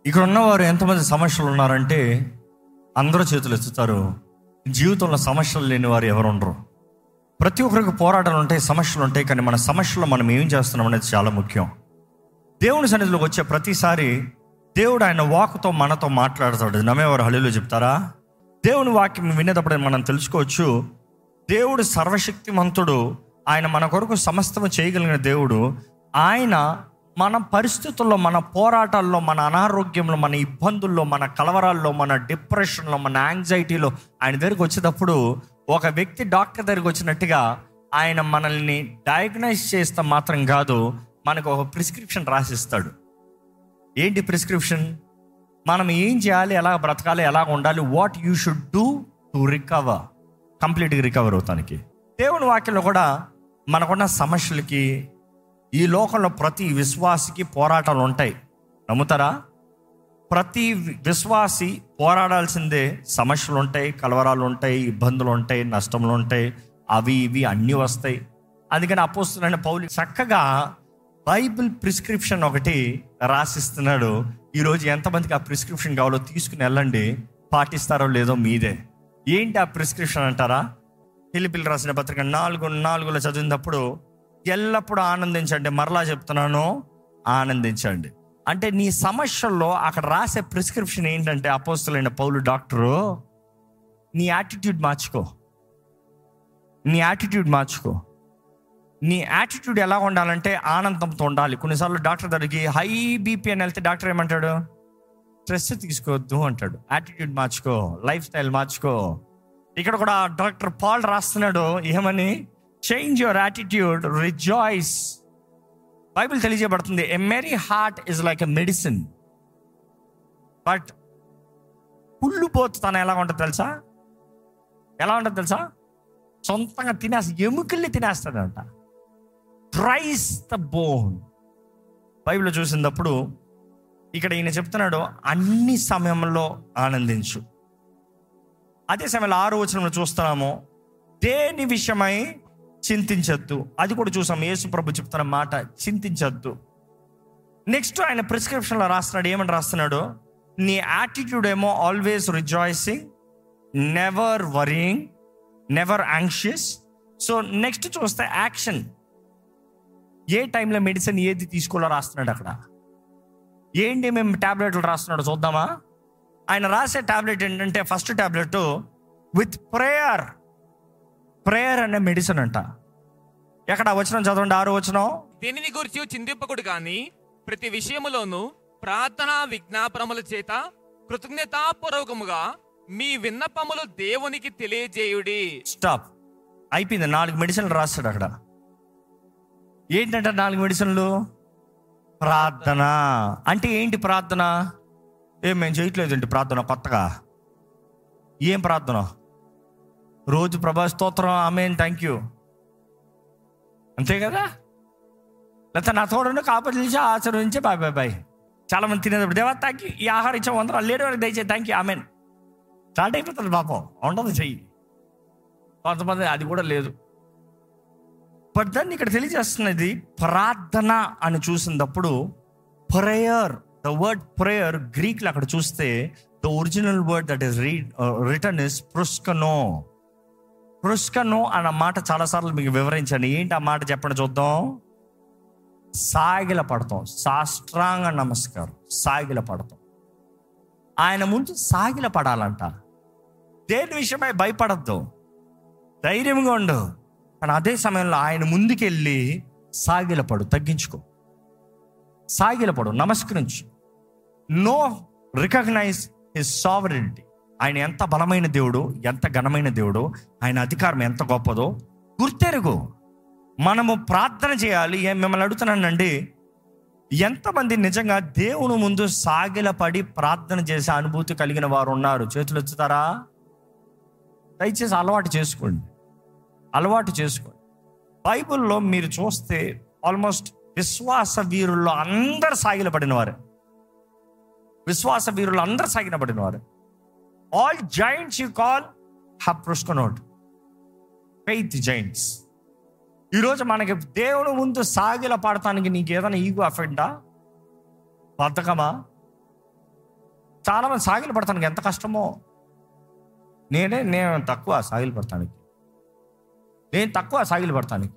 ఇక్కడ ఉన్నవారు ఎంతమంది సమస్యలు ఉన్నారంటే అందరూ చేతులు ఎత్తుతారు జీవితంలో సమస్యలు లేని వారు ఎవరు ఉండరు ప్రతి ఒక్కరికి పోరాటాలు ఉంటాయి సమస్యలు ఉంటాయి కానీ మన సమస్యలో మనం ఏం చేస్తున్నాం అనేది చాలా ముఖ్యం దేవుని సన్నిధిలోకి వచ్చే ప్రతిసారి దేవుడు ఆయన వాకుతో మనతో మాట్లాడతాడు నమ్మేవారు హళీలో చెప్తారా దేవుని వాక్యం వినేటప్పుడు మనం తెలుసుకోవచ్చు దేవుడు సర్వశక్తిమంతుడు ఆయన మన కొరకు సమస్తము చేయగలిగిన దేవుడు ఆయన మన పరిస్థితుల్లో మన పోరాటాల్లో మన అనారోగ్యంలో మన ఇబ్బందుల్లో మన కలవరాల్లో మన డిప్రెషన్లో మన యాంగ్జైటీలో ఆయన దగ్గరికి వచ్చేటప్పుడు ఒక వ్యక్తి డాక్టర్ దగ్గరికి వచ్చినట్టుగా ఆయన మనల్ని డయాగ్నైజ్ చేస్తే మాత్రం కాదు మనకు ఒక ప్రిస్క్రిప్షన్ రాసిస్తాడు ఏంటి ప్రిస్క్రిప్షన్ మనం ఏం చేయాలి ఎలా బ్రతకాలి ఎలా ఉండాలి what you should do to recover కంప్లీట్గా రికవర్ అవుతానికి దేవుని వాక్యంలో కూడా మనకున్న సమస్యలకి ఈ లోకంలో ప్రతి విశ్వాసికి పోరాటాలు ఉంటాయి నమ్ముతారా ప్రతి వి- విశ్వాసి పోరాడాల్సిందే సమస్యలు ఉంటాయి కలవరాలు ఉంటాయి ఇబ్బందులు ఉంటాయి నష్టములు ఉంటాయి అవి ఇవి అన్నీ వస్తాయి అందుకని అపోస్తులైన పౌలు చక్కగా బైబిల్ ప్రిస్క్రిప్షన్ ఒకటి రాసిస్తున్నాడు ఈరోజు ఎంతమందికి ఆ ప్రిస్క్రిప్షన్ కావాలో తీసుకుని వెళ్ళండి పాటిస్తారో లేదో మీదే ఏంటి ఆ ప్రిస్క్రిప్షన్ అంటారా పిలిపిల్లి రాసిన పత్రిక నాలుగు నాలుగులో చదివినప్పుడు ఎల్లప్పుడూ ఆనందించండి మరలా చెప్తున్నాను ఆనందించండి అంటే నీ సమస్యల్లో అక్కడ రాసే ప్రిస్క్రిప్షన్ ఏంటంటే అపోస్తులైన పౌలు డాక్టరు నీ యాటిట్యూడ్ మార్చుకో నీ యాటిట్యూడ్ మార్చుకో నీ యాటిట్యూడ్ ఎలా ఉండాలంటే ఆనందంతో ఉండాలి కొన్నిసార్లు డాక్టర్ దగ్గరికి హై బీపీ అని వెళ్తే డాక్టర్ ఏమంటాడు స్ట్రెస్ తీసుకోవద్దు అంటాడు యాటిట్యూడ్ మార్చుకో లైఫ్ స్టైల్ మార్చుకో ఇక్కడ కూడా డాక్టర్ పాల్ రాస్తున్నాడు ఏమని change your attitude rejoice Bible తెలియజేయబడుతుంది a merry heart is like a medicine but కుళ్ళుపోతు తన ఎలా ఉంటుంది తెలుసా ఎలా ఉంటుంది తెలుసా సొంతంగా తినేస్తా ఎముకల్ని తినేస్తాడంట ట్రైస్ ద బోన్ బైబిల్లో చూసినప్పుడు ఇక్కడ ఈయన చెప్తున్నాడు అన్ని సమయంలో ఆనందించు అదే సమయంలో ఆరో వచనంలో చూస్తున్నాము దేని విషయమై చింతించద్దు అది కూడా చూసాం యేసు ప్రభు చెప్తున్న మాట చింతించద్దు నెక్స్ట్ ఆయన ప్రిస్క్రిప్షన్లో రాస్తున్నాడు ఏమని రాస్తున్నాడు నీ యాటిట్యూడ్ ఏమో always rejoicing never worrying never anxious so next చూస్తే యాక్షన్ ఏ టైంలో మెడిసిన్ ఏది తీసుకోవాలో రాస్తున్నాడు అక్కడ ఏంటి మేము టాబ్లెట్లు రాస్తున్నాడు చూద్దామా ఆయన రాసే టాబ్లెట్ ఏంటంటే first tablet with prayer prayer అనే మెడిసిన్ అంట ఎక్కడ వచ్చిన చదవండి ఆరు వచ్చినాం దేనిని గురించి చింతింపకుడు గాని ప్రతి విషయములోను ప్రార్థన విజ్ఞాపనముల చేత కృతజ్ఞతాపూర్వకముగా మీ విన్నపములు దేవునికి తెలియజేయుడి స్టాప్ అయిపోయింది నాలుగు మెడిసిన్లు రాస్తాడు అక్కడ ఏంటంటే నాలుగు మెడిసిన్లు ప్రార్థన అంటే ఏంటి ప్రార్థన ఏం మేము చేయట్లేదండి ప్రార్థన కొత్తగా ఏం ప్రార్థన రోజు ప్రభా స్తోత్రం ఆమె థ్యాంక్ యూ అంతే కదా లేకపోతే నా తోడును కాపాడించి ఆచరించి బాయ్ బాయ్ బాయ్ చాలా మంది తినేటప్పుడు దేవా థ్యాంక్ యూ ఈ ఆహారం ఇచ్చా వందరు లేడు వారికి దయచేసి థ్యాంక్ యూ ఆమెన్ స్టార్ట్ అయిపోతుంది పాపం ఉండదు చెయ్యి కొంతమంది అది కూడా లేదు బట్ దాన్ని ఇక్కడ తెలియజేస్తున్నది ప్రార్థన అని చూసినప్పుడు ప్రేయర్ ద వర్డ్ ప్రేయర్ గ్రీక్లో అక్కడ చూస్తే the original word that is read written is పృస్కనో పృస్కనో అన్న మాట చాలాసార్లు మీకు వివరించాను ఏంటి ఆ మాట చెప్పండి చూద్దాం సాగిల పడతాం సాష్టాంగ నమస్కారం సాగిల పడతాం ఆయన ముందు సాగిల పడాలంట దేని విషయమై భయపడద్దు ధైర్యంగా ఉండు కానీ అదే సమయంలో ఆయన ముందుకెళ్ళి సాగిలపడు తగ్గించుకో సాగిలపడు నమస్కరించు నో రికగ్నైజ్ హిస్ సావరిటీ ఆయన ఎంత బలమైన దేవుడు ఎంత ఘనమైన దేవుడు ఆయన అధికారం ఎంత గొప్పదో గుర్తెరుగు మనము ప్రార్థన చేయాలి ఏ- మిమ్మల్ని అడుగుతున్నానండి ఎంతమంది నిజంగా దేవుని ముందు సాగిలపడి ప్రార్థన చేసే అనుభూతి కలిగిన వారు ఉన్నారు చేతులు ఎత్తుతారా దయచేసి అలవాటు చేసుకోండి అలవాటు చేసుకోండి బైబిల్లో మీరు చూస్తే ఆల్మోస్ట్ విశ్వాస వీరుల్లో అందరు సాగిలపడిన వారే విశ్వాస వీరులు అందరు సాగిలపడిన వారే all giants you call have ప్రొస్కొనోట్ ఫెయిత్ జైంట్స్ ఈరోజు మనకి దేవుని ముందు సాగిల పాడటానికి నీకు ఏదైనా ఈగో అఫెండా బద్ధకమా చాలా మంది సాగిలు పడతానికి ఎంత కష్టమో నేనే నేను తక్కువ సాగిలు పడతానికి నేను తక్కువ సాగిలు పడతానికి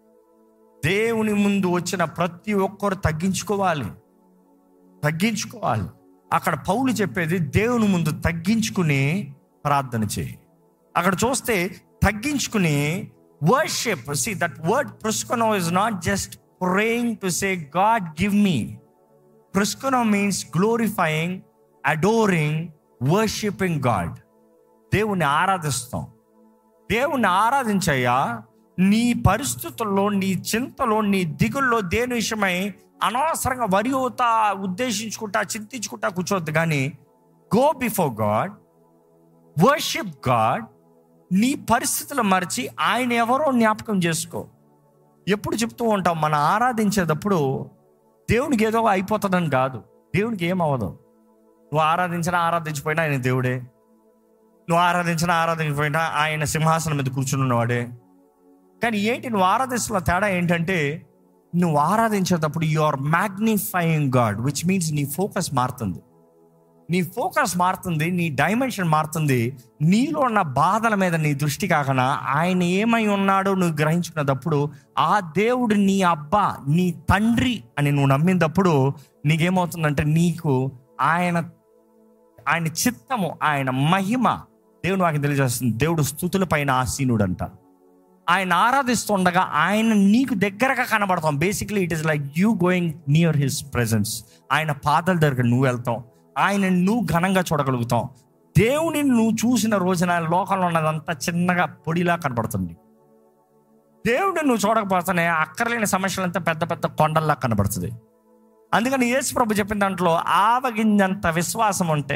దేవుని ముందు వచ్చిన ప్రతి ఒక్కరు తగ్గించుకోవాలి తగ్గించుకోవాలి అక్కడ పౌలు చెప్పేది దేవుని ముందు తగ్గించుకుని ప్రార్థన చేయి అక్కడ చూస్తే తగ్గించుకుని వర్షిప్ సి దట్ వర్డ్ ప్రుస్కొనో is not just praying to say God give me ప్రుస్కొనో means glorifying adoring worshipping God దేవుని ఆరాధిస్తాం దేవుణ్ణి ఆరాధించయ్యా నీ పరిస్థితుల్లో నీ చింతలో నీ దిగుల్లో దేని విషయమై అనవసరంగా వరి అవుతా ఉద్దేశించుకుంటా చింతించుకుంటా కూర్చోవద్దు కానీ go before God worship God నీ పరిస్థితులు మరిచి ఆయన ఎవరో జ్ఞాపకం చేసుకో ఎప్పుడు చెప్తూ ఉంటాం మనం ఆరాధించేటప్పుడు దేవునికి ఏదో అయిపోతుందని కాదు దేవునికి ఏం అవ్వదు నువ్వు ఆరాధించినా ఆరాధించిపోయినా ఆయన దేవుడే నువ్వు ఆరాధించినా ఆరాధించకపోయినా ఆయన సింహాసనం మీద కూర్చుని ఉన్నవాడే కానీ ఏంటి నువ్వు ఆరాధిస్తున్న తేడా ఏంటంటే నువ్వు ఆరాధించేటప్పుడు you are magnifying God which means నీ ఫోకస్ మారుతుంది నీ ఫోకస్ మారుతుంది నీ డైమెన్షన్ మారుతుంది నీలో ఉన్న బాధల మీద నీ దృష్టి కాకుండా ఆయన ఏమై ఉన్నాడో నువ్వు గ్రహించుకున్నప్పుడు ఆ దేవుడు నీ అబ్బా నీ తండ్రి అని నువ్వు నమ్మినప్పుడు నీకేమవుతుందంటే నీకు ఆయన ఆయన చిత్తము ఆయన మహిమ దేవుడు నాకు తెలియజేస్తుంది దేవుడు స్థుతుల పైన ఆసీనుడంట ఆయన ఆరాధిస్తుండగా ఆయన నీకు దగ్గరగా కనబడతాం basically it is like you going near his presence ఆయన పాదల దగ్గర నువ్వు వెళ్తాం ఆయన నువ్వు ఘనంగా చూడగలుగుతాం దేవుని నువ్వు చూసిన రోజున లోకంలో ఉన్నదంతా చిన్నగా పొడిలా కనబడుతుంది దేవుడిని నువ్వు చూడకపోతేనే అక్కర్లేని సమస్యలంతా పెద్ద పెద్ద కొండల్లా కనబడుతుంది అందుకని యేసు ప్రభు చెప్పిన దాంట్లో ఆవగింజంత విశ్వాసం ఉంటే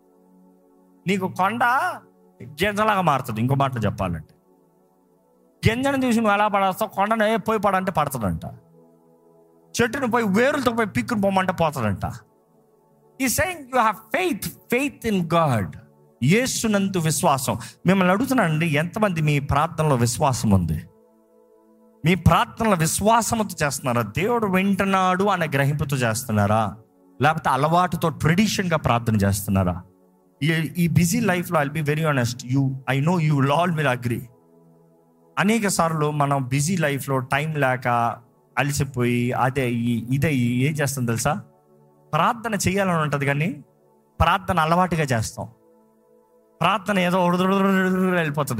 నీకు కొండ గింజలాగా మారుతుంది ఇంకో మాటలు చెప్పాలంటే గింజను చూసి నువ్వు ఎలా పడేస్తావు కొండను ఏ పోయి పడంటే పడుతుందంట చెట్టును పోయి వేరులతో పోయి పిక్కుని పోమంటే పోతుందంట ఈ saying you have faith faith in God యేసునందు విశ్వాసం మిమ్మల్ని అడుగుతున్నానండి ఎంతమంది మీ ప్రార్థనలో విశ్వాసం ఉంది మీ ప్రార్థనలో విశ్వాసంతో చేస్తున్నారా దేవుడు వింటున్నాడు అనే గ్రహింపుతో చేస్తున్నారా లేకపోతే అలవాటుతో ట్రెడిషన్గా ప్రార్థన చేస్తున్నారా ఈ ఈ బిజీ లైఫ్లో I'll be very honest you I know you will all will agree అనేక సార్లు మనం బిజీ లైఫ్లో టైం లేక అలసిపోయి అదే ఈ- ఇదే ఈ- ఏం చేస్తాం తెలుసా ప్రార్థన చేయాలని ఉంటుంది కానీ ప్రార్థన అలవాటుగా చేస్తాం ప్రార్థన ఏదో ఉడుదుడుదుడుదుడు వెళ్ళిపోతుంది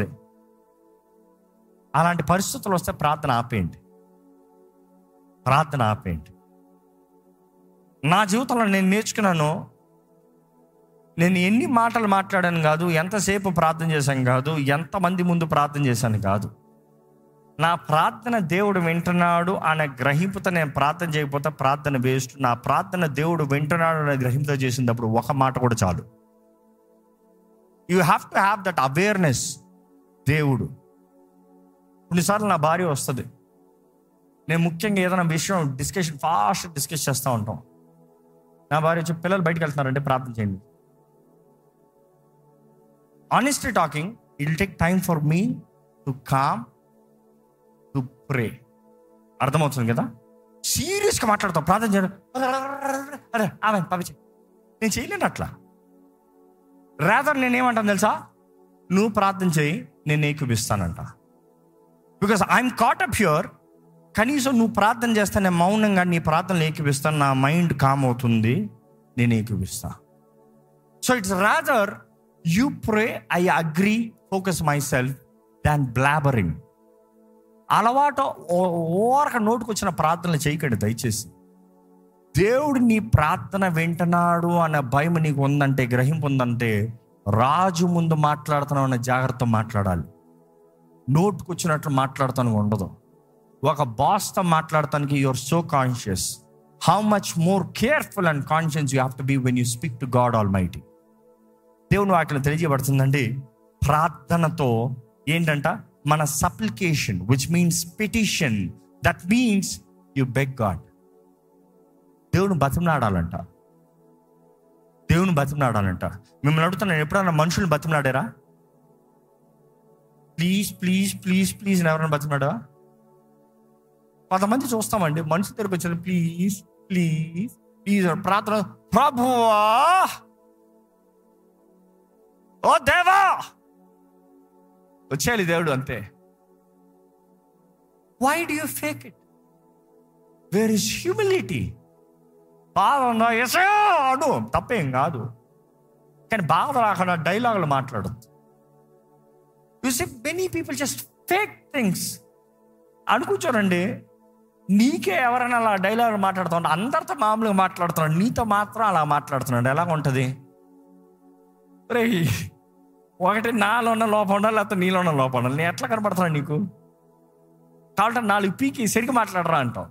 అలాంటి పరిస్థితులు వస్తే ప్రార్థన ఆపేయండి ప్రార్థన ఆపేయండి నా జీవితంలో నేను నేర్చుకున్నాను నేను ఎన్ని మాటలు మాట్లాడాను కాదు ఎంతసేపు ప్రార్థన చేశాను కాదు ఎంతమంది ముందు ప్రార్థన చేశాను కాదు నా ప్రార్థన దేవుడు వింటున్నాడు అనే గ్రహింపుతో నేను ప్రార్థన చేయకపోతే ప్రార్థన వేస్ట్ నా ప్రార్థన దేవుడు వింటున్నాడు అనే గ్రహింపుతో చేసినప్పుడు ఒక మాట కూడా చాలు you have to have that awareness దేవుడు కొన్నిసార్లు నా భార్య వస్తుంది నేను ముఖ్యంగా ఏదైనా విషయం డిస్కషన్ ఫాస్ట్ డిస్కస్ చేస్తూ ఉంటాం నా భార్య వచ్చి పిల్లలు బయటకు వెళ్తున్నారంటే ప్రార్థన చేయండి honestly talking it take time for me to calm to pray అర్థమవుతుంది కదా సీరియస్గా మాట్లాడతాం ప్రార్థన చేయడం అరే ఆమె పంపించే నేను చేయలేను అట్లా రాదర్ నేనేమంటాను తెలుసా నువ్వు ప్రార్థన చేయి నేను ఏకూపిస్తానంట because I'm caught up here కనీసం నువ్వు ప్రార్థన చేస్తే నేను మౌనంగా నీ ప్రార్థనలు ఏకీపిస్తాను నా మైండ్ కామ్ అవుతుంది నేను ఏకీపిస్తా so it's rather you pray I agree focus myself than blabbering అలవాటు ఓరక నోటుకు వచ్చిన ప్రార్థనలు చేయకండి దయచేసి దేవుడు నీ ప్రార్థన వింటున్నాడు అనే భయం నీకు ఉందంటే గ్రహింపు ఉందంటే రాజు ముందు మాట్లాడుతున్నావు అనే జాగ్రత్త మాట్లాడాలి నోటుకు వచ్చినట్లు మాట్లాడతాను ఉండదు ఒక బాస్తో మాట్లాడటానికి your so conscious how much more careful and conscience you have to be when you speak to God almighty దేవుని వాటిలో తెలియజేయబడుతుందండి ప్రార్థనతో ఏంటంట మన supplication which means petition that means you beg God దేవుని బతిమలాడాలంట దేవుని బతిమలాడాలంట మిమ్మల్ని అడుగుతున్నాను ఎప్పుడన్నా మనుషుల్ని బతిమలాడారా ప్లీజ్ ప్లీజ్ ప్లీజ్ ప్లీజ్ అని ఎవరైనా బతిమలాడా కొంతమంది చూస్తామండి మనుషులు దగ్గరికి వచ్చారు ప్లీజ్ ప్లీజ్ ప్లీజ్ ప్రార్థన ప్రభువా ఓ దేవా వచ్చేయాలి దేవుడు అంతే why do you fake it where is humility బాధ ఉందా ఎసో అను తప్పేం కాదు కానీ బాధ రాకుండా డైలాగులు మాట్లాడద్దు you see many people just fake things అనుకుంటారండి నీకే ఎవరైనా అలా డైలాగ్ మాట్లాడుతుంటే అందరితో మామూలుగా మాట్లాడుతున్నాడు నీతో మాత్రం అలా మాట్లాడుతున్నాడు ఎలా ఉంటుంది రే ఒకటి నాలో ఉన్న లోపం ఉండాలి లేకపోతే నీలో ఉన్న లోపం ఉండాలి నేను ఎట్లా కనపడుతున్నాను నీకు కాబట్టి నాలుగు పీకి సరిగ్గా మాట్లాడరా అంటాం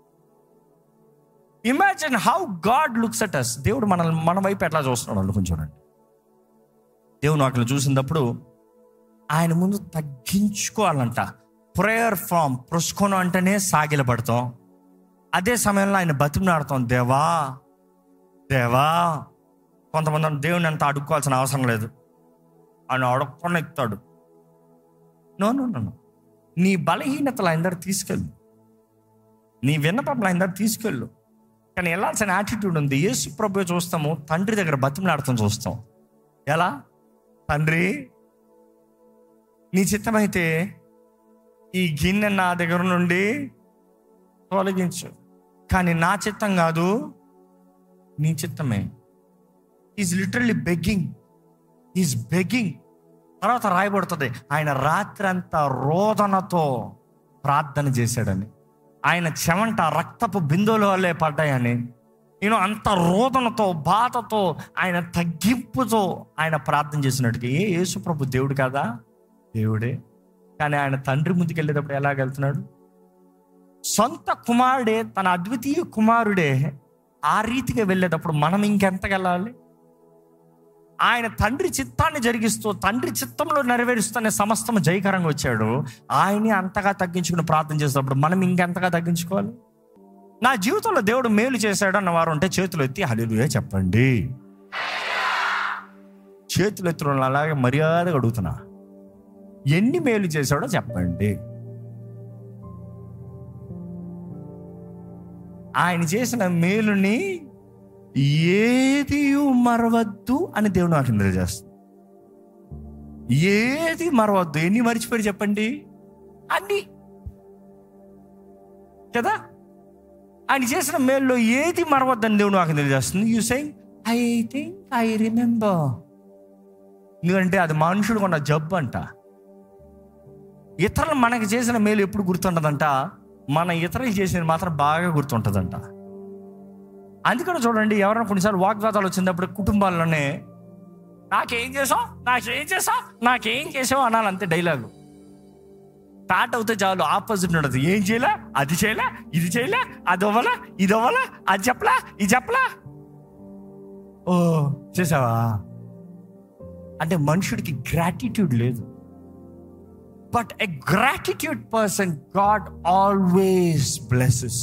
imagine how God looks at us దేవుడు మన మన వైపు ఎట్లా చూస్తున్నాడు అనుకుని చూడండి దేవుడు అక్కడ చూసినప్పుడు ఆయన ముందు తగ్గించుకోవాలంట ప్రేయర్ ఫామ్ పురుచుకోను అంటేనే సాగిలపడతాం అదే సమయంలో ఆయన బతిమలాడతాం దేవా దేవా కొంతమంది దేవుని అంత అడుక్కోవాల్సిన అవసరం లేదు ఆయన అడుక్కొని ఎక్కుతాడు నో నో నో నో. నీ బలహీనతలు ఆయన దగ్గర తీసుకెళ్ళు నీ విన్నపంలో ఆయన దగ్గర తీసుకెళ్ళు కానీ వెళ్ళాల్సిన యాటిట్యూడ్ ఉంది యేసు ప్రభు చూస్తాము తండ్రి దగ్గర బతిమలాడతాం చూస్తాం ఎలా తండ్రి నీ చిత్తమైతే ఈ గిన్నె నా దగ్గర నుండి తొలగించు కానీ నా చిత్తం కాదు నీ చిత్తమే is literally begging is begging తర్వాత రాయబడుతుంది ఆయన రాత్రి అంతా రోదనతో ప్రార్థన చేశాడని ఆయన చెమంట రక్తపు బిందువుల వల్లే పడ్డాయని నేను అంత రోదనతో బాధతో ఆయన తగ్గింపుతో ఆయన ప్రార్థన చేసినట్టుగా ఏ యేసు ప్రభు దేవుడు కదా దేవుడే కానీ ఆయన తండ్రి ముందుకు వెళ్ళేటప్పుడు ఎలాగెళ్తున్నాడు సొంత కుమారుడే తన అద్వితీయ కుమారుడే ఆ రీతిగా వెళ్ళేటప్పుడు మనం ఇంకెంతగా వెళ్ళాలి ఆయన తండ్రి చిత్తాన్ని జరిగిస్తూ తండ్రి చిత్తంలో నెరవేరుస్తూనే సమస్తం జయకరంగా వచ్చాడు ఆయన్ని అంతగా తగ్గించుకుని ప్రార్థన చేసేటప్పుడు మనం ఇంకెంతగా తగ్గించుకోవాలి నా జీవితంలో దేవుడు మేలు చేశాడు అన్న వారు ఉంటే చేతులు ఎత్తి హలిలుయే చెప్పండి చేతులు ఎత్తున అలాగే మర్యాదగా అడుగుతున్నా ఎన్ని మేలు చేశాడో చెప్పండి ఆయన చేసిన మేలుని ఏది మరవద్దు అని దేవుడు నాకు తెలియజేస్తుంది ఏది మరవద్దు ఎన్ని మర్చిపోయి చెప్పండి అన్ని కదా ఆయన చేసిన మేల్లో ఏది మరవద్దని దేవుడు నాకు తెలియజేస్తుంది you saying I think I remember ఎందుకంటే అది మనుషుడు కొన్న జబ్బు అంట ఇతరులు మనకి చేసిన మేలు ఎప్పుడు గుర్తుండదంట మన ఇతరులకు చేసినది మాత్రం బాగా గుర్తుంటుందంట అందుకని చూడండి ఎవరైనా కొన్నిసార్లు వాగ్వాదాలు వచ్చినప్పుడు కుటుంబాల్లోనే నాకేం చేసావు నాకేం చేసావు నాకేం చేసావు అనాలి అంతే డైలాగు స్టార్ట్ అవుతే చాలు ఆపోజిట్ ఉండదు ఏం చేయలే అది చేయలే ఇది చేయలే అది అవ్వలా ఇది అవ్వలా అది చెప్పలా ఇది చెప్పలా ఓ చేసావా అంటే మనుషుడికి గ్రాటిట్యూడ్ లేదు but a gratitude person God always blesses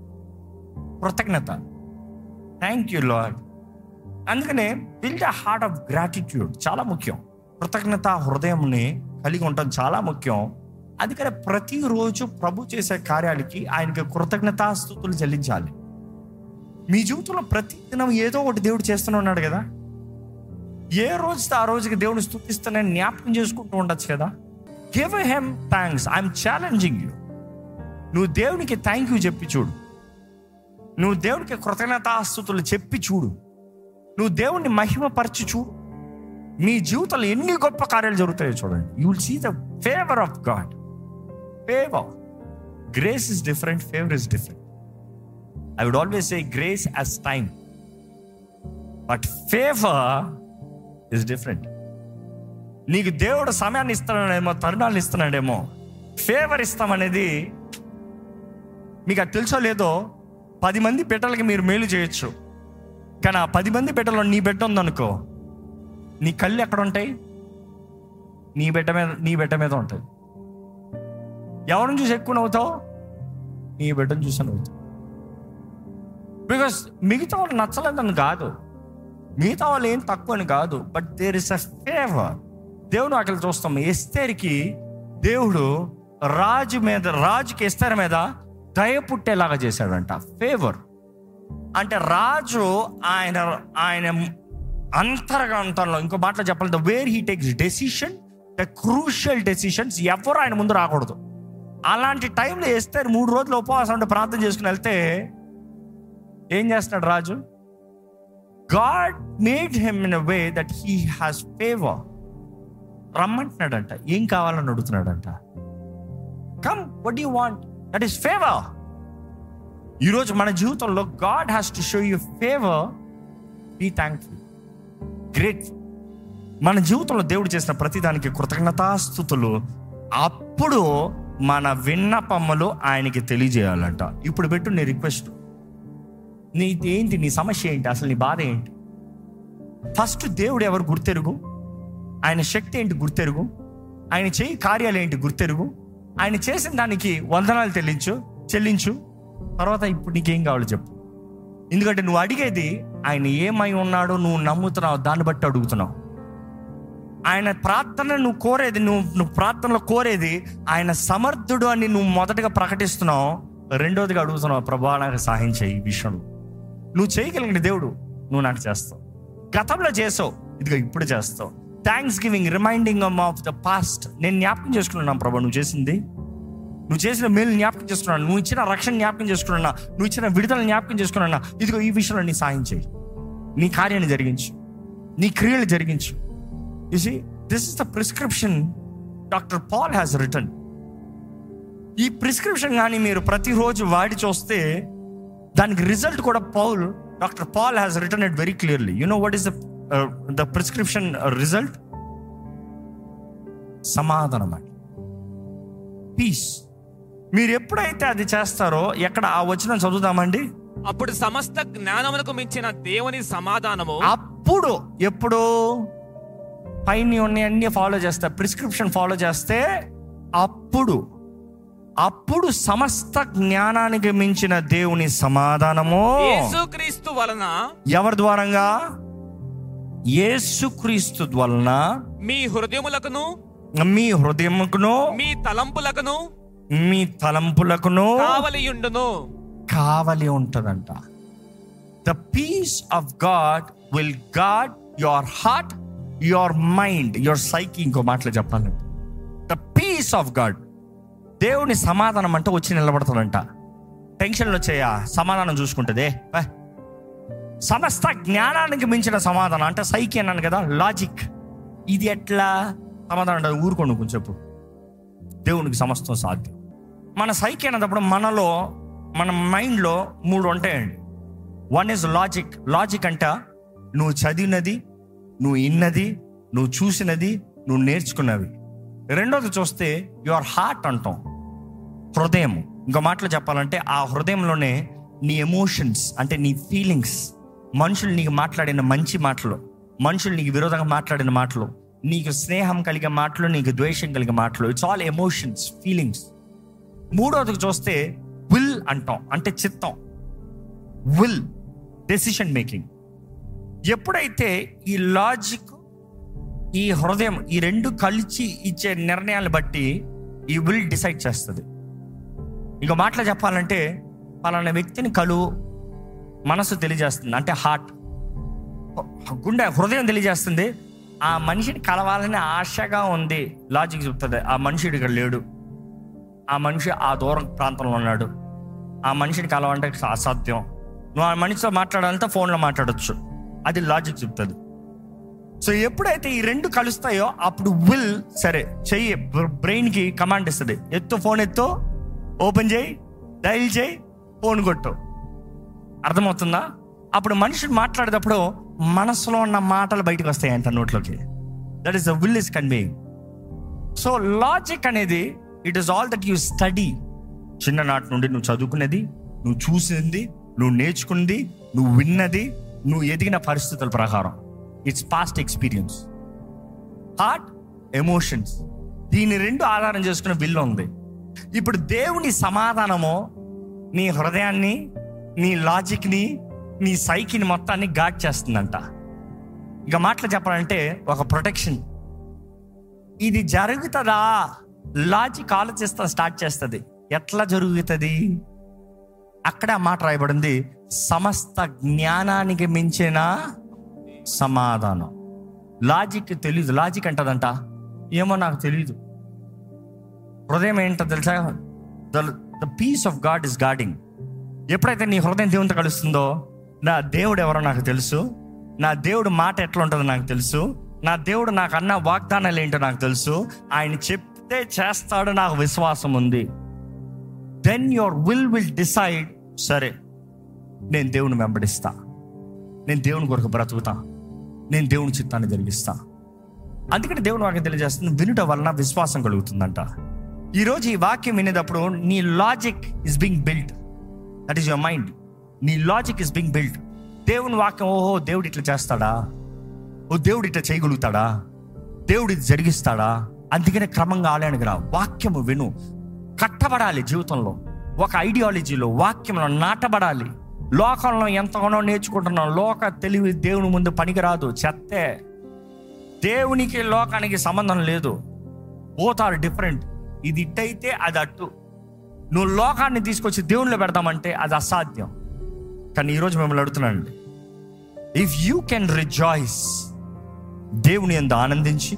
కృతజ్ఞత థ్యాంక్ యూ లాడ్ అందుకనే build a heart of gratitude చాలా ముఖ్యం కృతజ్ఞత హృదయంని కలిగి ఉండటం చాలా ముఖ్యం అందుకనే ప్రతిరోజు ప్రభు చేసే కార్యాలకి ఆయనకి కృతజ్ఞతాస్థుతులు చెల్లించాలి మీ జీవితంలో ప్రతి దినం ఏదో ఒకటి దేవుడు చేస్తూనే ఉన్నాడు కదా ఏ రోజుతో ఆ రోజుకి దేవుని స్థుతిస్తూనే జ్ఞాపకం చేసుకుంటూ ఉండొచ్చు కదా give him thanks I'm challenging you నువ్వు దేవునికి థ్యాంక్ యూ చెప్పి చూడు నువ్వు దేవునికి కృతజ్ఞతాస్థుతులు చెప్పి చూడు నువ్వు దేవుణ్ణి మహిమపరిచి చూడు మీ జీవితంలో ఎన్ని గొప్ప కార్యాలు జరుగుతాయో చూడండి you will see the favour of God favour grace is different favour is different I would always say grace as time but favour is different నీకు దేవుడు సమయాన్ని ఇస్తున్నాడేమో తరుణాలు ఇస్తున్నాడేమో ఫేవర్ ఇస్తామనేది మీకు అది తెలుసో లేదో పది మంది బిడ్డలకి మీరు మేలు చేయొచ్చు కానీ ఆ పది మంది బిడ్డలో నీ బిడ్డ ఉందనుకో నీ కళ్ళు ఎక్కడ ఉంటాయి నీ బిడ్డ మీద నీ బిడ్డ మీద ఉంటాయి ఎవరిని చూసి ఎక్కువ నవ్వుతావు నీ బిడ్డను చూసి నవ్వుతావు బికాస్ మిగతా వాళ్ళు నచ్చలేదని కాదు మిగతా వాళ్ళు ఏం తక్కువ అని కాదు but there is a favour దేవుడు అక్కడ చూస్తాం ఎస్తేరికి దేవుడు రాజు మీద రాజుకి ఎస్తేర్ మీద దయ పుట్టేలాగా చేశాడంట ఫేవర్ అంటే రాజు ఆయన ఆయన అంతర్గంతంలో ఇంకో మాటలో చెప్పాలి the where he takes decision the crucial decisions ఎవరు ఆయన ముందు రాకూడదు అలాంటి టైంలో వేస్తే మూడు రోజులు ఉపవాసం ఉంటే ప్రార్థన చేసుకుని వెళ్తే ఏం చేస్తున్నాడు రాజు God made him in a way that he has favour రమ్మంటున్నాడంట ఏం కావాలని అడుగుతున్నాడంట come what you want that is favour ఈరోజు మన జీవితంలో God has to show you favour be thankful great మన జీవితంలో దేవుడు చేసిన ప్రతిదానికి కృతజ్ఞతాస్థుతులు అప్పుడు మన విన్నపములు ఆయనకి తెలియజేయాలంట ఇప్పుడు పెట్టు నీ రిక్వెస్ట్ నీ ఏంటి నీ సమస్య ఏంటి అసలు నీ బాధ ఏంటి ఫస్ట్ దేవుడు ఎవరు గుర్తెరుగు ఆయన శక్తి ఏంటి గుర్తెరుగు ఆయన చేయి కార్యాలు ఏంటి గుర్తెరుగు ఆయన చేసిన దానికి వందనాలు చెల్లించు చెల్లించు తర్వాత ఇప్పుడు నీకేం కావాలో చెప్పు ఎందుకంటే నువ్వు అడిగేది ఆయన ఏమై ఉన్నాడో నువ్వు నమ్ముతున్నావు దాన్ని బట్టి అడుగుతున్నావు ఆయన ప్రార్థన నువ్వు కోరేది నువ్వు నువ్వు ప్రార్థనలో కోరేది ఆయన సమర్థుడు అని నువ్వు మొదటగా ప్రకటిస్తున్నావు రెండోదిగా అడుగుతున్నావు ప్రభా నాకు సహాయం చేయి ఈ విషయంలో నువ్వు చేయగలిగిన దేవుడు నువ్వు నాకు చేస్తావు గతంలో చేసావు ఇదిగో ఇప్పుడు చేస్తావు thanksgiving reminding of the past నేను జ్ఞాపకం చేసుకున్నాను ప్రభా నువ్వు చేసింది నువ్వు చేసిన మేలు జ్ఞాపకం చేసుకున్నాను నువ్వు ఇచ్చిన రక్షణ జ్ఞాపకం చేసుకున్నా నువ్వు ఇచ్చిన విడుదల జ్ఞాపకం చేసుకున్నా ఇదిగో ఈ విషయంలో నీ సాయం చేయి నీ కార్యాన్ని జరిగించు నీ క్రియలు జరిగించు you see this is the prescription doctor Paul has written ఈ ప్రిస్క్రిప్షన్ కానీ మీరు ప్రతిరోజు వాడి చూస్తే దానికి రిజల్ట్ కూడా Paul doctor Paul has written it very clearly you know what is the the prescription result సమాధానం అండి పీస్ మీరు ఎప్పుడైతే అది చేస్తారో ఎక్కడ ఆ వచనం చదువుదామండి అప్పుడు సమస్త జ్ఞానమునకు మించిన దేవుని సమాధానము అప్పుడు ఎప్పుడు పైన అన్ని ఫాలో చేస్తే ప్రిస్క్రిప్షన్ ఫాలో చేస్తే అప్పుడు అప్పుడు సమస్త జ్ఞానానికి మించిన దేవుని సమాధానము యేసుక్రీస్తు వలన ఎవరి ద్వారంగా యేసుక్రీస్తు వలన మీ హృదయములకును మీ హృదయముకును మీ తలంపులకును మీ తలంపులకును కావలియుండును కావలి ఉంటదంట the peace of God will guard your heart your mind your psyche ఇంకో మాటలో చెప్పాలంటే ద పీస్ ఆఫ్ గాడ్ దేవుని సమాధానం అంటే వచ్చి నిలబడతాడంట టెన్షన్లు వచ్చాయా సమాధానం చూసుకుంటుంది పా. సమస్త జ్ఞానానికి మించిన సమాధానం అంటే సైకి అన్నాను కదా లాజిక్ ఇది ఎట్లా సమాధానం అంటే ఊరుకోండి కొంచెం చెప్పు దేవునికి సమస్తం సాధ్యం మన సైకి అన్నప్పుడు మనలో మన మైండ్లో మూడు ఉంటాయండి వన్ ఇస్ లాజిక్ లాజిక్ అంట నువ్వు చదివినది నువ్వు ఇన్నది నువ్వు చూసినది నువ్వు నేర్చుకున్నవి రెండోది చూస్తే యువర్ హార్ట్ అంటాం హృదయం ఇంకో మాటలో చెప్పాలంటే ఆ హృదయంలోనే నీ ఎమోషన్స్ అంటే నీ ఫీలింగ్స్ మనుషులు నీకు మాట్లాడిన మంచి మాటలు మనుషులు నీకు విరోధంగా మాట్లాడిన మాటలు నీకు స్నేహం కలిగే మాటలు నీకు ద్వేషం కలిగే మాటలు ఇట్స్ ఆల్ ఎమోషన్స్ ఫీలింగ్స్ మూడోది చూస్తే విల్ అంటాం అంటే చిత్తం విల్ డెసిషన్ మేకింగ్ ఎప్పుడైతే ఈ లాజిక్ ఈ హృదయం ఈ రెండు కలిసి ఇచ్చే నిర్ణయాలు బట్టి ఈ విల్ డిసైడ్ చేస్తుంది ఇంకో మాటలో చెప్పాలంటే పలానా వ్యక్తిని కలువు మనసు తెలియజేస్తుంది అంటే హార్ట్ గుండె హృదయం తెలియజేస్తుంది ఆ మనిషిని కలవాలని ఆశగా ఉంది లాజిక్ చెప్తుంది ఆ మనిషి ఇక్కడ లేడు ఆ మనిషి ఆ దూరం ప్రాంతంలో ఉన్నాడు ఆ మనిషిని కలవంటే అసాధ్యం నువ్వు ఆ మనిషితో మాట్లాడాలంటే ఫోన్లో మాట్లాడొచ్చు అది లాజిక్ చెప్తుంది సో ఎప్పుడైతే ఈ రెండు కలుస్తాయో అప్పుడు విల్ సరే చెయ్యి బ్రెయిన్కి కమాండ్ ఇస్తుంది ఎత్తు ఫోన్ ఎత్తు ఓపెన్ చేయి డైల్ చేయి ఫోన్ కొట్టు అర్థమవుతుందా అప్పుడు మనిషి మాట్లాడేటప్పుడు మనసులో ఉన్న మాటలు బయటకు వస్తాయి అంట నోట్లోకి that is the will is conveying so logic అనేది it is all that you study చిన్ననాటి నుండి నువ్వు చదువుకున్నది నువ్వు చూసింది నువ్వు నేర్చుకున్నది నువ్వు విన్నది నువ్వు ఎదిగిన పరిస్థితుల ప్రకారం it's past experience heart emotions దీని రెండు ఆధారం చేసుకున్న విల్ ఉంది ఇప్పుడు దేవుని సమాధానము నీ హృదయాన్ని నీ లాజిక్ని నీ సైకిని మొత్తాన్ని గాడ్ చేస్తుందంట ఇక మాటలు చెప్పాలంటే ఒక ప్రొటెక్షన్ ఇది జరుగుతుందా లాజిక్ ఆలోచిస్తా స్టార్ట్ చేస్తుంది ఎట్లా జరుగుతుంది అక్కడ ఆ మాట రాయబడింది సమస్త జ్ఞానానికి మించిన సమాధానం లాజిక్ తెలియదు లాజిక్ అంటదంట ఏమో నాకు తెలియదు హృదయం ఏంటో తెలుసా the the peace of God is guarding ఎప్పుడైతే నీ హృదయం దేవునితో కలుస్తుందో నా దేవుడు ఎవరో నాకు తెలుసు నా దేవుడు మాట ఎట్లా ఉంటుందో నాకు తెలుసు నా దేవుడు నాకు అన్న వాగ్దానాలు ఏంటో నాకు తెలుసు ఆయన చెప్తే చేస్తాడు నాకు విశ్వాసం ఉంది then your will will decide సరే నేను దేవుని వెంబడిస్తా నేను దేవుని కొరకు బ్రతుకుతా నేను దేవుని చిత్తాన్ని జరిగిస్తా అందుకని దేవుని వాక్యం తెలియజేస్తుంది వినుట వలన విశ్వాసం కలుగుతుందంట ఈరోజు ఈ వాక్యం వినేటప్పుడు నీ logic is being built that is your mind నీ లాజిక్ ఇస్ బింగ్ బిల్ట్ దేవుని వాక్యం ఓహో దేవుడు ఇట్లా చేస్తాడా ఓ దేవుడు ఇట్లా చేయగలుగుతాడా దేవుడు ఇది జరిగిస్తాడా అందుకనే క్రమంగా ఆలయానికి రా వాక్యము విను కట్టబడాలి జీవితంలో ఒక ఐడియాలజీలో వాక్యంలో నాటబడాలి లోకంలో ఎంతగానో నేర్చుకుంటున్నాం లోక తెలివి దేవుని ముందు పనికిరాదు చెత్తే దేవునికి లోకానికి సంబంధం లేదు బోత్ ఆర్ డిఫరెంట్ ఇది ఇట్టయితే అది అట్టు నువ్వు లోకాన్ని తీసుకొచ్చి దేవునిలో పెడతామంటే అది అసాధ్యం కానీ ఈరోజు మిమ్మల్ని అడుగుతున్నానండి ఇఫ్ యూ కెన్ రిజాయిస్ దేవుని ఎందు ఆనందించి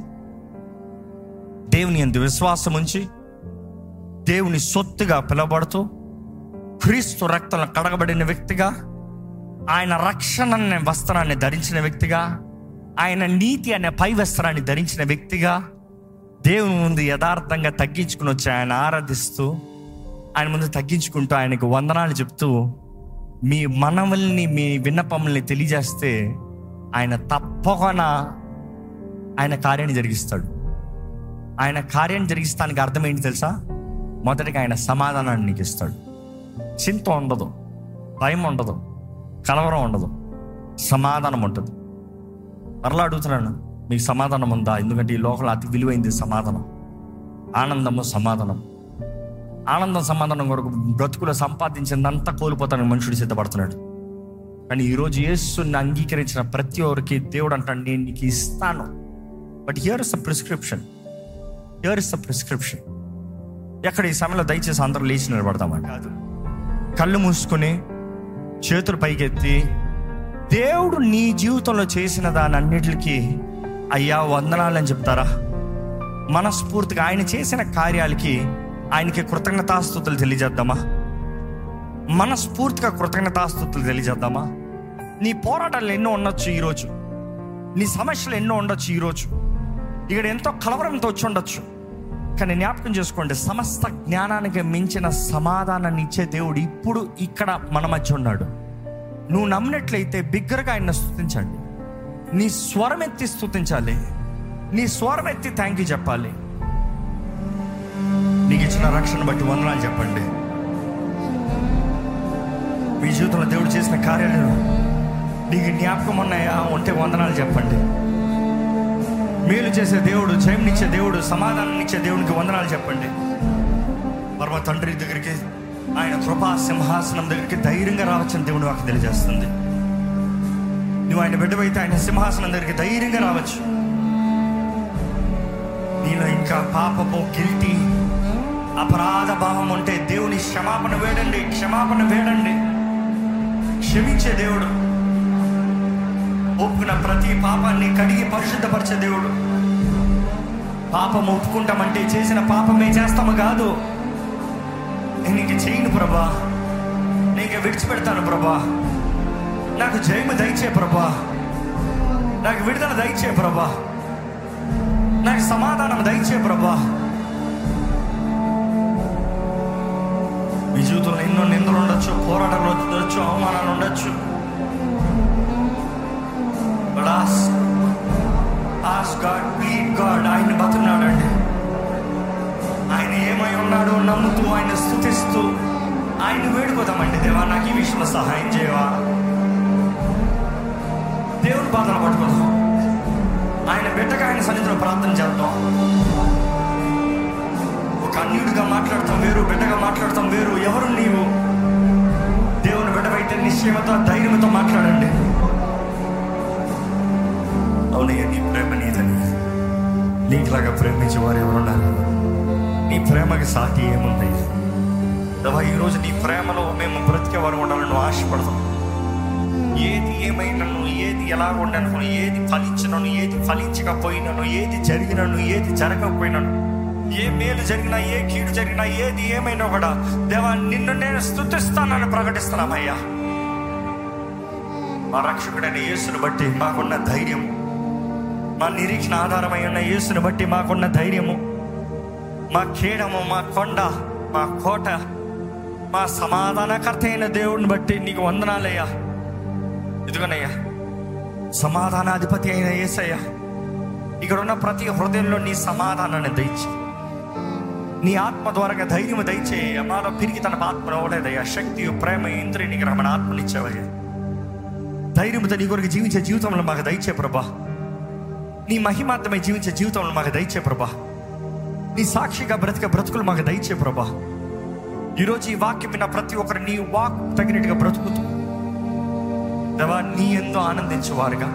దేవుని ఎందు విశ్వాసం ఉంచి దేవుని సొత్తుగా పిలువబడుతూ క్రీస్తు రక్తంలో కడగబడిన వ్యక్తిగా ఆయన రక్షణ అనే వస్త్రాన్ని ధరించిన వ్యక్తిగా ఆయన నీతి అనే పై వస్త్రాన్ని ధరించిన వ్యక్తిగా దేవుని ముందు యథార్థంగా తగ్గించుకుని వచ్చి ఆయన ఆరాధిస్తూ ఆయన ముందు తగ్గించుకుంటూ ఆయనకు వందనాలు చెప్తూ మీ మనవల్ని మీ విన్నపముల్ని తెలియజేస్తే ఆయన తప్పకుండా ఆయన కార్యాన్ని జరిగిస్తాడు ఆయన కార్యాన్ని జరిగిస్తానికి అర్థం ఏంటి తెలుసా మొదటిగా ఆయన సమాధానాన్ని నీకు ఇస్తాడు చింత ఉండదు భయం ఉండదు కలవరం ఉండదు సమాధానం ఉంటుంది మరలా అడుగుతున్నాను మీకు సమాధానం ఉందా ఎందుకంటే ఈ లోకంలో అతి విలువైంది సమాధానం ఆనందము సమాధానం ఆనందం సమాధానం కొరకు బ్రతుకులో సంపాదించిందంతా కోల్పోతానికి మనుషుడు సిద్ధపడుతున్నాడు కానీ ఈరోజు యేసుని అంగీకరించిన ప్రతి ఒక్కరికి దేవుడు అంటాడు నేను నీకు ఇస్తాను but here is the prescription here is the prescription ఎక్కడ ఈ సమయంలో దయచేసి అందరూ లేచి నిలబడతామని కాదు కళ్ళు మూసుకుని చేతులు పైకెత్తి దేవుడు నీ జీవితంలో చేసిన దాని అన్నిటికీ అయ్యా వందనాలని చెప్తారా మనస్ఫూర్తిగా ఆయన చేసిన కార్యాలకి ఆయనకి కృతజ్ఞతాస్థుతులు తెలియజేద్దామా మనస్ఫూర్తిగా కృతజ్ఞతాస్థుతులు తెలియజేద్దామా నీ పోరాటాలు ఎన్నో ఉండొచ్చు ఈరోజు నీ సమస్యలు ఎన్నో ఉండొచ్చు ఈరోజు ఇక్కడ ఎంతో కలవరంతో వచ్చి ఉండొచ్చు కానీ జ్ఞాపకం చేసుకోండి సమస్త జ్ఞానానికి మించిన సమాధానాన్ని ఇచ్చే దేవుడు ఇప్పుడు ఇక్కడ మన మధ్య ఉన్నాడు నువ్వు నమ్మినట్లయితే బిగ్గరగా ఆయన స్థుతించండి నీ స్వరం ఎత్తి స్థుతించాలి నీ స్వరం ఎత్తి థ్యాంక్ యూ చెప్పాలి నీకు ఇచ్చిన రక్షణ బట్టి వందనాలు చెప్పండి మీ జీవితంలో దేవుడు చేసిన కార్యాలు నీకు జ్ఞాపకం ఉన్నాయా ఉంటే వందనాలు చెప్పండి మేలు చేసే దేవుడు జయంనిచ్చే దేవుడు సమాధానం ఇచ్చే దేవునికి వందనాలు చెప్పండి పరమ తండ్రి దగ్గరికి ఆయన కృపా సింహాసనం దగ్గరికి ధైర్యంగా రావచ్చని దేవుడు నాకు తెలియజేస్తుంది నువ్వు ఆయన బిడ్డవైతే ఆయన సింహాసనం దగ్గరికి ధైర్యంగా రావచ్చు నీలో ఇంకా పాపపు గిల్టీ అపరాధ భావం ఉంటే దేవుని క్షమాపణ వేడండి క్షమాపణ వేడండి క్షమించే దేవుడు ఒప్పుకున్న ప్రతి పాపాన్ని కడిగి పరిశుద్ధపరిచే దేవుడు పాపం ఒప్పుకుంటామంటే చేసిన పాపమే చేస్తాము కాదు నేను ఇంక చేయను ప్రభా నీకు విడిచిపెడతాను ప్రభా నాకు జయము దయచే ప్రభా నాకు విడుదల దయచే ప్రభా నాకు సమాధానం దయచే ప్రభా మీ జీవితంలో ఎన్నో నిందలు ఉండొచ్చు పోరాటాలు ఉండొచ్చు అవమానాలు ఉండొచ్చు But ask, ask God, plead God, ఆయన బతున్నాడండి ఆయన ఏమై ఉన్నాడో నమ్ముతూ ఆయన స్థుతిస్తూ ఆయన వేడుకోదామండి దేవా నాకు ఈ విషయంలో సహాయం చేయవా దేవుని బాధలు పట్టుకోదాం ఆయన బిడ్డగా ఆయన సన్నిధిలో ప్రార్థన చేద్దాం ఒక అన్యుడిగా మాట్లాడతాం వేరు బిడ్డగా మాట్లాడతాం వేరు ఎవరు నీవు దేవుని బిడ్డవైతే నిశ్చయమతో ధైర్యంతో మాట్లాడండి అవునయ్య నీ ప్రేమ నీదని నీకులాగా ప్రేమించే వారు ఎవరున్నారు నీ ప్రేమకి సాటి ఏముంది దేవా ఈరోజు నీ ప్రేమలో మేము బ్రతికే వారు ఉండాలని నువ్వు ఆశపడతాం ఏది ఏమైనను ఏది ఎలా ఉండను ఏది ఫలించినను ఏది ఫలించకపోయినను ఏది జరిగినను ఏది జరగకపోయినను ఏ మేలు జరిగినా ఏ కీడు జరిగినా ఏది ఏమైనా కూడా దేవా నిన్ను నేను స్థుతిస్తానని ప్రకటిస్తున్నామయ్యా మా రక్షకుడైన యేసుని బట్టి మాకున్న ధైర్యము మా నిరీక్షణ ఆధారమై ఉన్న యేసుని బట్టి మాకున్న ధైర్యము మా కేడము మా కొండ మా కోట మా సమాధానకర్త అయిన దేవుడిని బట్టి నీకు వందనాలయ్యా ఇదిగోనయ్యా సమాధానాధిపతి అయిన యేసయ్యా ఇక్కడ ఉన్న ప్రతి హృదయంలో నీ సమాధానాన్ని దయచి నీ ఆత్మ ద్వారా ధైర్యం దయచేయ మాలో తిరిగి తన ఆత్మను అవ్వలేదయ్యా శక్తి ప్రేమ ఇంద్రియ నీకు రమణ ఆత్మనిచ్చావయ్యా ధైర్యంతో నీ కొరకు జీవించే జీవితంలో మాకు దయచే ప్రభా నీ మహిమార్థమై జీవించే జీవితంలో మాకు దయచే ప్రభా నీ సాక్షిగా బ్రతికే బ్రతుకులు మాకు దయచే ప్రభా ఈరోజు ఈ వాక్యం విన్న ప్రతి ఒక్కరు నీ వాక్ తగినట్టుగా బ్రతుకుతూ దేవా నీ ఎంతో ఆనందించేవారుగా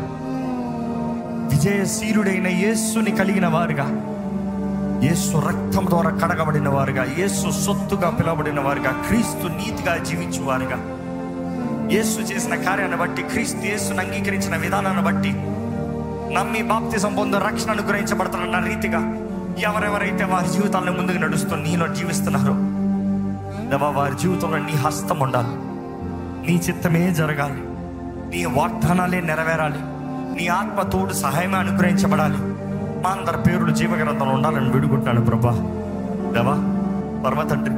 విజయశీలుడైన యేసుని కలిగిన వారుగా యేసు రక్తం ద్వారా కడగబడిన వారుగా యేసు సొత్తుగా పిలువబడిన వారుగా క్రీస్తు నీతిగా జీవించువారుగా యేసు చేసిన కార్యాన్ని బట్టి క్రీస్తు యేసును అంగీకరించిన విధానాన్ని బట్టి నమ్మి బాప్తిజం పొందు రక్షణ అనుగ్రహించబడుతున్న రీతిగా ఎవరెవరైతే వారి జీవితాలను ముందుకు నడుస్తూ నీలో జీవిస్తున్నారో దేవా వారి జీవితంలో నీ హస్తం ఉండాలి నీ చిత్తమే జరగాలి నీ వాగ్దానాలే నెరవేరాలి నీ ఆత్మ తోడు సహాయమే అనుగ్రహించబడాలి మా అందరి పేర్లు జీవగ్రంథంలో ఉండాలని వేడుకుంటున్నాను ప్రభా దేవా పరమ తండ్రి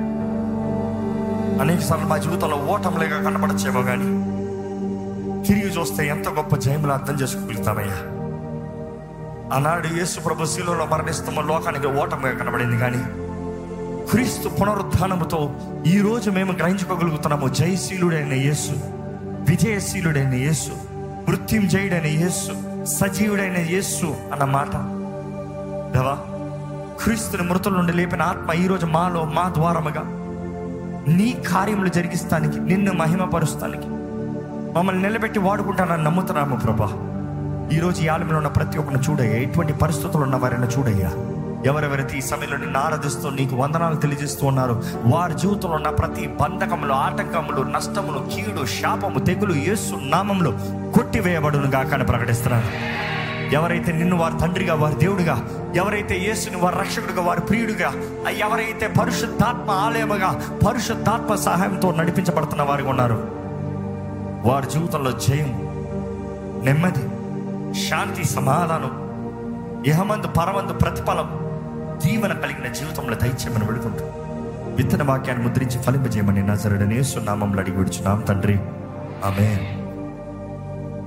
అనేక సార్లు మా జీవితంలో ఓటంలేగా కనబడచ్చేమో కానీ తిరిగి చూస్తే ఎంత గొప్ప జయములు అర్థం చేసుకోగలుగుతామయ్యా ఆనాడు యేసు ప్రభు శిలువలో మరణిస్తున్న లోకానికి ఓటమిగా కనబడింది కానీ క్రీస్తు పునరుత్థానముతో ఈ రోజు మేము గ్రహించుకోగలుగుతున్నాము జయశీలుడైన యేసు విజయశీలుడైన యేసు మృత్యుంజయుడైన యేసు సజీవుడైన యేసు అన్న మాట దేవా క్రీస్తుని మృతుల నుండి లేపిన ఆత్మ ఈరోజు మాలో మా ద్వారముగా నీ కార్యములు జరిగిస్తానికి నిన్ను మహిమపరుస్తానికి మమ్మల్ని నిలబెట్టి వాడుకుంటానని నమ్ముతున్నాము ప్రభా ఈరోజు ఈ ఆలయంలో ఉన్న ప్రతి ఒక్కరిని చూడయ్యా ఎటువంటి పరిస్థితులు ఉన్న వారిని చూడయ్యా ఎవరెవరైతే ఈ సమయంలో నిన్ను ఆరాధిస్తూ నీకు వందనాలు తెలియజేస్తూ ఉన్నారు వారి జీవితంలో ఉన్న ప్రతి బంధకములు ఆటంకములు నష్టములు కీడు శాపము తెగులు యేసు నామంలో కొట్టివేయబడును గాకని ప్రకటిస్తున్నాను ఎవరైతే నిన్ను వారి తండ్రిగా వారి దేవుడిగా ఎవరైతే యేసుని వారి రక్షకుడిగా వారి ప్రియుడిగా ఆ ఎవరైతే పరిశుద్ధాత్మ ఆలయముగా పరిశుద్ధాత్మ సహాయంతో నడిపించబడుతున్న వారికి ఉన్నారు వారి జీవితంలో జయం నెమ్మది శాంతి సమాధానం ఇహమందు పరమందు ప్రతిఫలం దీవెన కలిగిన జీవితంలో దయచేయమని పెడుకుంటూ విత్తన వాక్యాన్ని ముద్రించి ఫలింపజేయమని నజరడనేస్తున్నామంలో అడిగి విడుచున్నాం తండ్రి ఆమె